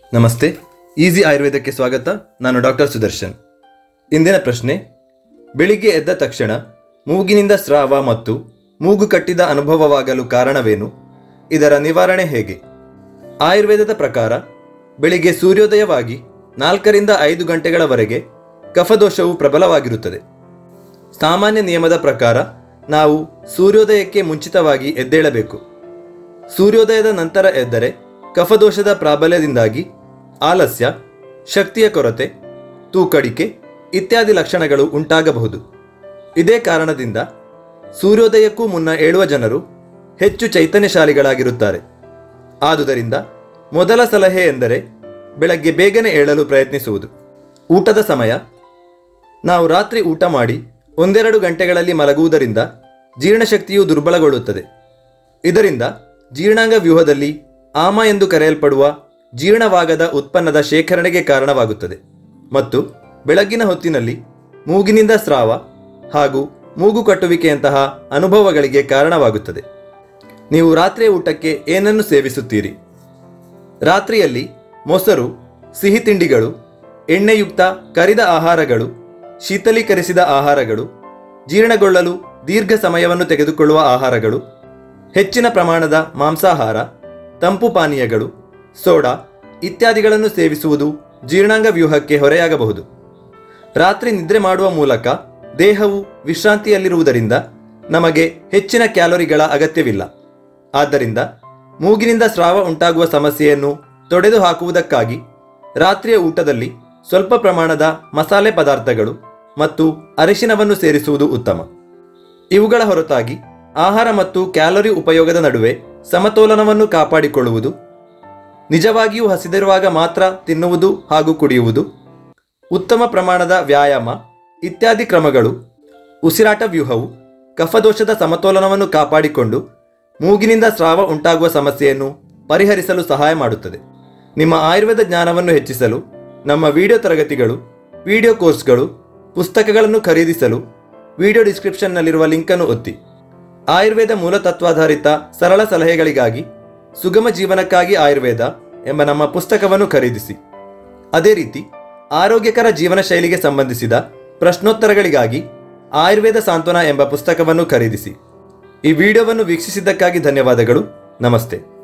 ನಮಸ್ತೆ ಈಸಿ ಆಯುರ್ವೇದಕ್ಕೆ ಸ್ವಾಗತ ನಾನು ಡಾಕ್ಟರ್ ಸುದರ್ಶನ್ ಇಂದಿನ ಪ್ರಶ್ನೆ ಬೆಳಿಗ್ಗೆ ಎದ್ದ ತಕ್ಷಣ ಮೂಗಿನಿಂದ ಸ್ರಾವ ಮತ್ತು ಮೂಗು ಕಟ್ಟಿದ ಅನುಭವವಾಗಲು ಕಾರಣವೇನು ಇದರ ನಿವಾರಣೆ ಹೇಗೆ ಆಯುರ್ವೇದದ ಪ್ರಕಾರ ಬೆಳಿಗ್ಗೆ ಸೂರ್ಯೋದಯವಾಗಿ ನಾಲ್ಕರಿಂದ ಐದು ಗಂಟೆಗಳವರೆಗೆ ಕಫದೋಷವು ಪ್ರಬಲವಾಗಿರುತ್ತದೆ ಸಾಮಾನ್ಯ ನಿಯಮದ ಪ್ರಕಾರ ನಾವು ಸೂರ್ಯೋದಯಕ್ಕೆ ಮುಂಚಿತವಾಗಿ ಎದ್ದೇಳಬೇಕು ಸೂರ್ಯೋದಯದ ನಂತರ ಎದ್ದರೆ ಕಫದೋಷದ ಪ್ರಾಬಲ್ಯದಿಂದಾಗಿ ಆಲಸ್ಯ ಶಕ್ತಿಯ ಕೊರತೆ ತೂಕಡಿಕೆ ಇತ್ಯಾದಿ ಲಕ್ಷಣಗಳು ಉಂಟಾಗಬಹುದು ಇದೇ ಕಾರಣದಿಂದ ಸೂರ್ಯೋದಯಕ್ಕೂ ಮುನ್ನ ಏಳುವ ಜನರು ಹೆಚ್ಚು ಚೈತನ್ಯಶಾಲಿಗಳಾಗಿರುತ್ತಾರೆ ಆದುದರಿಂದ ಮೊದಲ ಸಲಹೆ ಎಂದರೆ ಬೆಳಗ್ಗೆ ಬೇಗನೆ ಏಳಲು ಪ್ರಯತ್ನಿಸುವುದು ಊಟದ ಸಮಯ ನಾವು ರಾತ್ರಿ ಊಟ ಮಾಡಿ ಒಂದೆರಡು ಗಂಟೆಗಳಲ್ಲಿ ಮಲಗುವುದರಿಂದ ಜೀರ್ಣಶಕ್ತಿಯು ದುರ್ಬಲಗೊಳ್ಳುತ್ತದೆ ಇದರಿಂದ ಜೀರ್ಣಾಂಗ ವ್ಯೂಹದಲ್ಲಿ ಆಮ ಎಂದು ಕರೆಯಲ್ಪಡುವ ಜೀರ್ಣವಾಗದ ಉತ್ಪನ್ನದ ಶೇಖರಣೆಗೆ ಕಾರಣವಾಗುತ್ತದೆ ಮತ್ತು ಬೆಳಗಿನ ಹೊತ್ತಿನಲ್ಲಿ ಮೂಗಿನಿಂದ ಸ್ರಾವ ಹಾಗೂ ಮೂಗು ಕಟ್ಟುವಿಕೆಯಂತಹ ಅನುಭವಗಳಿಗೆ ಕಾರಣವಾಗುತ್ತದೆ ನೀವು ರಾತ್ರಿಯ ಊಟಕ್ಕೆ ಏನನ್ನು ಸೇವಿಸುತ್ತೀರಿ ರಾತ್ರಿಯಲ್ಲಿ ಮೊಸರು ಸಿಹಿ ತಿಂಡಿಗಳು ಎಣ್ಣೆಯುಕ್ತ ಕರಿದ ಆಹಾರಗಳು ಶೀತಲೀಕರಿಸಿದ ಆಹಾರಗಳು ಜೀರ್ಣಗೊಳ್ಳಲು ದೀರ್ಘ ಸಮಯವನ್ನು ತೆಗೆದುಕೊಳ್ಳುವ ಆಹಾರಗಳು ಹೆಚ್ಚಿನ ಪ್ರಮಾಣದ ಮಾಂಸಾಹಾರ ತಂಪು ಪಾನೀಯಗಳು ಸೋಡಾ ಇತ್ಯಾದಿಗಳನ್ನು ಸೇವಿಸುವುದು ಜೀರ್ಣಾಂಗ ವ್ಯೂಹಕ್ಕೆ ಹೊರೆಯಾಗಬಹುದು ರಾತ್ರಿ ನಿದ್ರೆ ಮಾಡುವ ಮೂಲಕ ದೇಹವು ವಿಶ್ರಾಂತಿಯಲ್ಲಿರುವುದರಿಂದ ನಮಗೆ ಹೆಚ್ಚಿನ ಕ್ಯಾಲೋರಿಗಳ ಅಗತ್ಯವಿಲ್ಲ ಆದ್ದರಿಂದ ಮೂಗಿನಿಂದ ಸ್ರಾವ ಉಂಟಾಗುವ ಸಮಸ್ಯೆಯನ್ನು ತೊಡೆದು ಹಾಕುವುದಕ್ಕಾಗಿ ರಾತ್ರಿಯ ಊಟದಲ್ಲಿ ಸ್ವಲ್ಪ ಪ್ರಮಾಣದ ಮಸಾಲೆ ಪದಾರ್ಥಗಳು ಮತ್ತು ಅರಿಶಿನವನ್ನು ಸೇರಿಸುವುದು ಉತ್ತಮ ಇವುಗಳ ಹೊರತಾಗಿ ಆಹಾರ ಮತ್ತು ಕ್ಯಾಲೋರಿ ಉಪಯೋಗದ ನಡುವೆ ಸಮತೋಲನವನ್ನು ಕಾಪಾಡಿಕೊಳ್ಳುವುದು ನಿಜವಾಗಿಯೂ ಹಸಿದಿರುವಾಗ ಮಾತ್ರ ತಿನ್ನುವುದು ಹಾಗೂ ಕುಡಿಯುವುದು ಉತ್ತಮ ಪ್ರಮಾಣದ ವ್ಯಾಯಾಮ ಇತ್ಯಾದಿ ಕ್ರಮಗಳು ಉಸಿರಾಟ ವ್ಯೂಹವು ಕಫದೋಷದ ಸಮತೋಲನವನ್ನು ಕಾಪಾಡಿಕೊಂಡು ಮೂಗಿನಿಂದ ಸ್ರಾವ ಉಂಟಾಗುವ ಸಮಸ್ಯೆಯನ್ನು ಪರಿಹರಿಸಲು ಸಹಾಯ ಮಾಡುತ್ತದೆ ನಿಮ್ಮ ಆಯುರ್ವೇದ ಜ್ಞಾನವನ್ನು ಹೆಚ್ಚಿಸಲು ನಮ್ಮ ವಿಡಿಯೋ ತರಗತಿಗಳು ವಿಡಿಯೋ ಕೋರ್ಸ್ಗಳು ಪುಸ್ತಕಗಳನ್ನು ಖರೀದಿಸಲು ವಿಡಿಯೋ ಡಿಸ್ಕ್ರಿಪ್ಷನ್ನಲ್ಲಿರುವ ಲಿಂಕನ್ನು ಒತ್ತಿ ಆಯುರ್ವೇದ ಮೂಲತತ್ವಾಧಾರಿತ ಸರಳ ಸಲಹೆಗಳಿಗಾಗಿ ಸುಗಮ ಜೀವನಕ್ಕಾಗಿ ಆಯುರ್ವೇದ ಎಂಬ ನಮ್ಮ ಪುಸ್ತಕವನ್ನು ಖರೀದಿಸಿ ಅದೇ ರೀತಿ ಆರೋಗ್ಯಕರ ಜೀವನ ಶೈಲಿಗೆ ಸಂಬಂಧಿಸಿದ ಪ್ರಶ್ನೋತ್ತರಗಳಿಗಾಗಿ ಆಯುರ್ವೇದ ಸಾಂತ್ವನ ಎಂಬ ಪುಸ್ತಕವನ್ನು ಖರೀದಿಸಿ ಈ ವಿಡಿಯೋವನ್ನು ವೀಕ್ಷಿಸಿದ್ದಕ್ಕಾಗಿ ಧನ್ಯವಾದಗಳು ನಮಸ್ತೆ